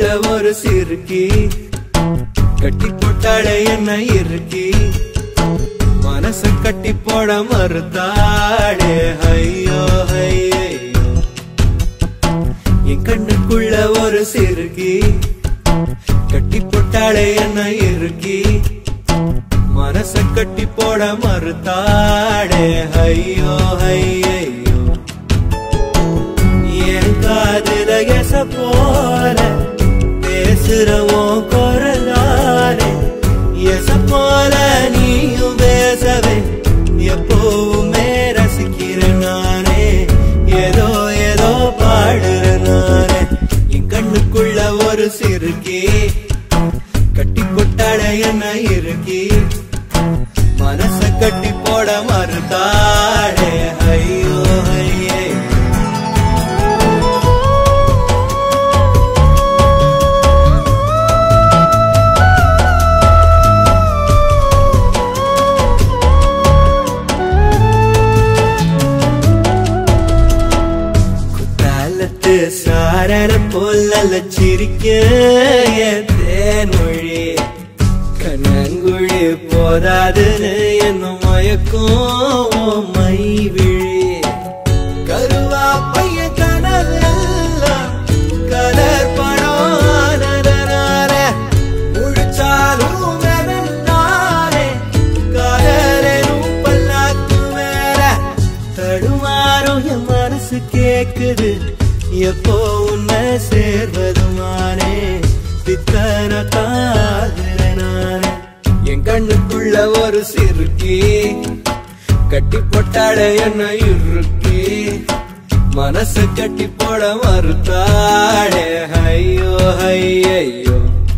கண்ணுக்குள்ள ஒரு சிறுக்கி கட்டி போட்டாளே என்ன இருக்கி மனச கட்டி போட மறுத்தாளே ஐயோ ஐயோ என் கண்ணுக்குள்ள ஒரு சிறுக்கி கட்டி போட்டாளே என்ன இருக்கி மனச கட்டி போட மறுத்தாளே ஐயோ ஐயோ என் காதுல எச போல பேசுறவோம் குரலானே எச போல நீயும் பேசவே எப்பவுமே ரசிக்கிறேன் நானே ஏதோ ஏதோ பாடுறேன் நானே என் கண்ணுக்குள்ள ஒரு சிறுக்கி கட்டி கொட்டாட என்ன இருக்கி மனச கட்டி போட மறுத்தாடே ஐயோ ஐயே குத்தாலத்து சாரர போல சிரிக்க என் தேன்மொழி கண்ணங்குழி போதாதுன்னு என்ன மயக்கும் உன் மை விழி கருவா பைய கனவெல்லாம் கலர் படம் ஆனதனால முழிச்சாலும் வெறுந்தானே காதலும் பல்லாக்கு மேல தடுமாறும் என் மனசு கேக்குது எப்போ உன்னை சேர்வதுமானே பித்தன காதுறேன் நானே என் கண்ணுக்குள்ள ஒரு சிறுக்கி கட்டி போட்டாட என்ன இறுக்கி மனச கட்டி போட மறுத்தாடே ஐயோ ஐயோ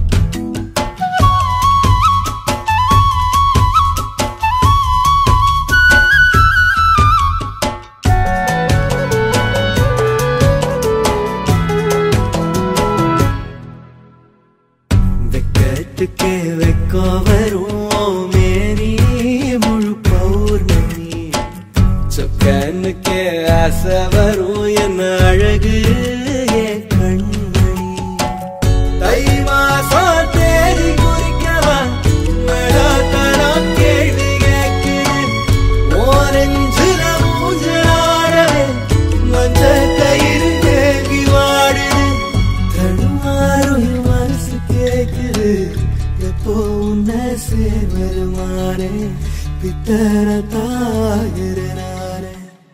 வெக்கத்துக்கு வெக்கோ வரும் மேரி முழு பௌர்ணமி சொக்கனுக்கு ஆசை வரும் என்ன அழகு என் கண்மணி தை மாசம் தேடி குறிக்கவா மெடாத்தனம் கேள்வி கேட்குது ஓரஞ்சுல மூஞ்சலாடவே மஞ்ச கயிறு தேங்கி வாடுது தடுமாறும் என் மனசு கேக்குது எப்போ உன்னை சேர்வருமானே பித்தர தாகிறனானே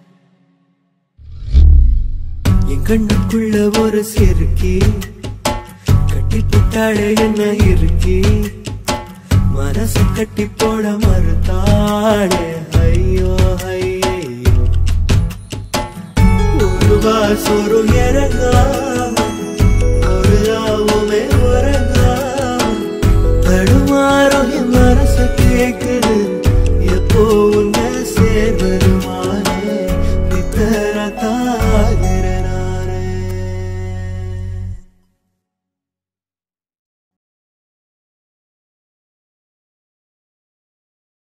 என் கண்ணுக்குள்ள ஒரு சிறுக்கி கட்டி போட்டாளே என்ன இருக்கி மனசு கட்டி போட மறுத்தாளே ஐயோ ஐயோ ஒரு வாசொரு இறங்காம ஒரு ராவுமே உறங்காம தடுமாறும் என் மனசு கேக்குது எப்போ உன்னை சேர்வருமானே பித்தரத்தான்